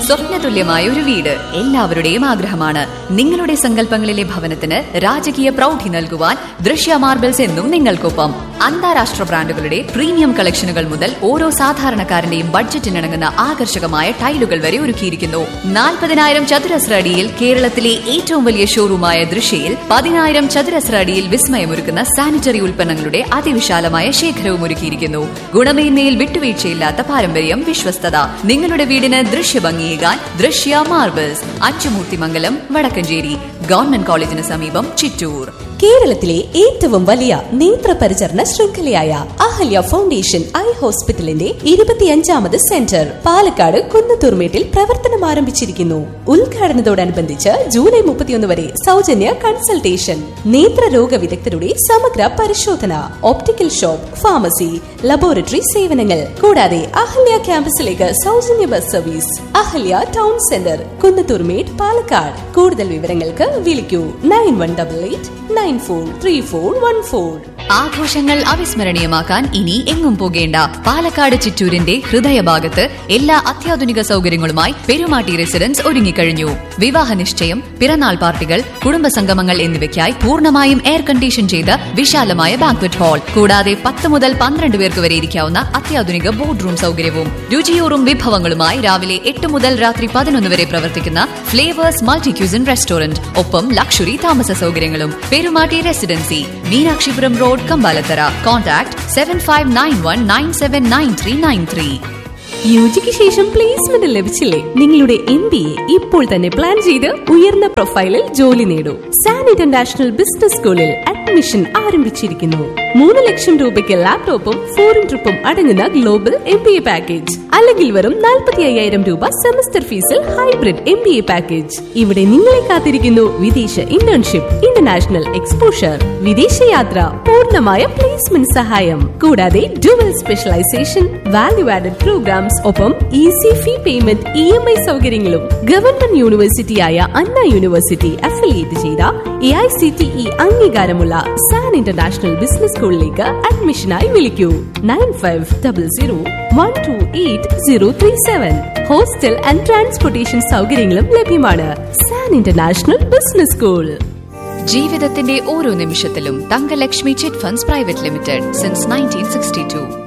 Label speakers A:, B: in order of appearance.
A: സ്വപ്നതുല്യമായ ഒരു വീട് എല്ലാവരുടെയും ആഗ്രഹമാണ് നിങ്ങളുടെ സങ്കല്പങ്ങളിലെ ഭവനത്തിന് രാജകീയ പ്രൗഢി നൽകുവാൻ ദൃശ്യ മാർബിൾസ് എന്നും നിങ്ങൾക്കൊപ്പം അന്താരാഷ്ട്ര ബ്രാൻഡുകളുടെ പ്രീമിയം കളക്ഷനുകൾ മുതൽ ഓരോ സാധാരണക്കാരന്റെയും ബഡ്ജറ്റിനിണങ്ങുന്ന ആകർഷകമായ ടൈലുകൾ വരെ ഒരുക്കിയിരിക്കുന്നു നാൽപ്പതിനായിരം ചതുരശ്ര അടിയിൽ കേരളത്തിലെ ഏറ്റവും വലിയ ഷോറൂമായ ദൃശ്യയിൽ പതിനായിരം ചതുരശ്ര അടിയിൽ വിസ്മയമൊരുക്കുന്ന സാനിറ്ററി ഉൽപ്പന്നങ്ങളുടെ അതിവിശാലമായ ശേഖരവും ഒരുക്കിയിരിക്കുന്നു ഗുണമേന്മയിൽ വിട്ടുവീഴ്ചയില്ലാത്ത പാരമ്പര്യം വിശ്വസ്തത നിങ്ങളുടെ വീടിന് ദൃശ്യഭംഗിയേകാൻ ദൃശ്യ മാർബിൾസ് അച്ചുമൂർത്തിമംഗലം വടക്കഞ്ചേരി ഗവൺമെന്റ് കോളേജിന് സമീപം ചിറ്റൂർ
B: കേരളത്തിലെ ഏറ്റവും വലിയ നേത്രപരിചരണ ശൃംഖലയായ അഹല്യ ഫൗണ്ടേഷൻ ഐ ഹോസ്പിറ്റലിന്റെ ഇരുപത്തിയഞ്ചാമത് സെന്റർ പാലക്കാട് കുന്നത്തൂർമേട്ടിൽ പ്രവർത്തനം ആരംഭിച്ചിരിക്കുന്നു ഉദ്ഘാടനത്തോടനുബന്ധിച്ച് ജൂലൈ മുപ്പത്തിയൊന്ന് വരെ സൗജന്യ കൺസൾട്ടേഷൻ നേത്രരോഗ വിദഗ്ധരുടെ സമഗ്ര പരിശോധന ഓപ്റ്റിക്കൽ ഷോപ്പ് ഫാർമസി ലബോറട്ടറി സേവനങ്ങൾ കൂടാതെ അഹല്യ ക്യാമ്പസിലേക്ക് സൗജന്യ bus service Ahalia town centre Kunnathurmedu Palakkad കൂടുതൽ വിവരങ്ങൾക്ക് വിളിക്കൂ nine one double eight nine four three four one four
A: ആഘോഷങ്ങൾ അവിസ്മരണീയമാക്കാൻ ഇനി എങ്ങും പോകേണ്ട പാലക്കാട് ചിറ്റൂരിന്റെ ഹൃദയഭാഗത്ത് എല്ലാ അത്യാധുനിക സൗകര്യങ്ങളുമായി പെരുമാട്ടി റെസിഡൻസ് ഒരുങ്ങിക്കഴിഞ്ഞു വിവാഹ നിശ്ചയം പിറന്നാൾ പാർട്ടികൾ കുടുംബസംഗമങ്ങൾ എന്നിവയ്ക്കായി പൂർണ്ണമായും എയർ കണ്ടീഷൻ ചെയ്ത വിശാലമായ ബാങ്ക്വറ്റ് ഹാൾ കൂടാതെ പത്ത് മുതൽ പന്ത്രണ്ട് പേർക്ക് വരെ ഇരിക്കാവുന്ന അത്യാധുനിക ബോർഡ് റൂം സൗകര്യവും രുചിയൂറും വിഭവങ്ങളുമായി രാവിലെ എട്ട് മുതൽ രാത്രി പതിനൊന്ന് വരെ പ്രവർത്തിക്കുന്ന ഫ്ലേവേഴ്സ് മൾട്ടി ക്യൂസിൻ റെസ്റ്റോറന്റ് ഒപ്പം ലക്ഷറി താമസ സൗകര്യങ്ങളും Perumatti residency Meenakshipuram road Kambalathara contact seven five nine one nine seven nine three nine three
B: യുജിക്ക് ശേഷം പ്ലേസ്മെന്റ് ലഭിച്ചില്ലേ നിങ്ങളുടെ എം ബി എ ഇപ്പോൾ തന്നെ പ്ലാൻ ചെയ്ത് ഉയർന്ന പ്രൊഫൈലിൽ ജോലി നേടൂ സാൻ ഇന്റർനാഷണൽ ബിസിനസ് സ്കൂളിൽ അഡ്മിഷൻ ആരംഭിച്ചിരിക്കുന്നു മൂന്ന് ലക്ഷം രൂപയ്ക്ക് ലാപ്ടോപ്പും ഫോറിൻ ട്രിപ്പും അടങ്ങുന്ന global M B A package അല്ലെങ്കിൽ വെറും നാൽപ്പത്തി അയ്യായിരം രൂപ സെമസ്റ്റർ ഫീസിൽ hybrid M B A package ഇവിടെ നിങ്ങളെ കാത്തിരിക്കുന്നു വിദേശ ഇന്റേൺഷിപ്പ് ഇന്റർനാഷണൽ എക്സ്പോഷർ വിദേശയാത്ര പൂർണ്ണമായ പ്ലേസ്മെന്റ് സഹായം കൂടാതെ dual specialisation value added programmes ഒപ്പം easy fee payment E M I സൗകര്യങ്ങളും ഗവൺമെന്റ് യൂണിവേഴ്സിറ്റിയായ അണ്ണ യൂണിവേഴ്സിറ്റി അഫിലിയേറ്റ് ചെയ്ത A I C T E അംഗീകാരമുള്ള സാൻ ഇന്റർനാഷണൽ ബിസിനസ് സ്കൂളിലേക്ക് അഡ്മിഷനായി വിളിക്കൂ nine five double zero one two eight zero three seven hostel and transportation സൗകര്യങ്ങളും ലഭ്യമാണ് സാൻ ഇന്റർനാഷണൽ ബിസിനസ് സ്കൂൾ
A: ജീവിതത്തിന്റെ ഓരോ നിമിഷത്തിലും Thangalakshmi chit funds private limited since nineteen sixty to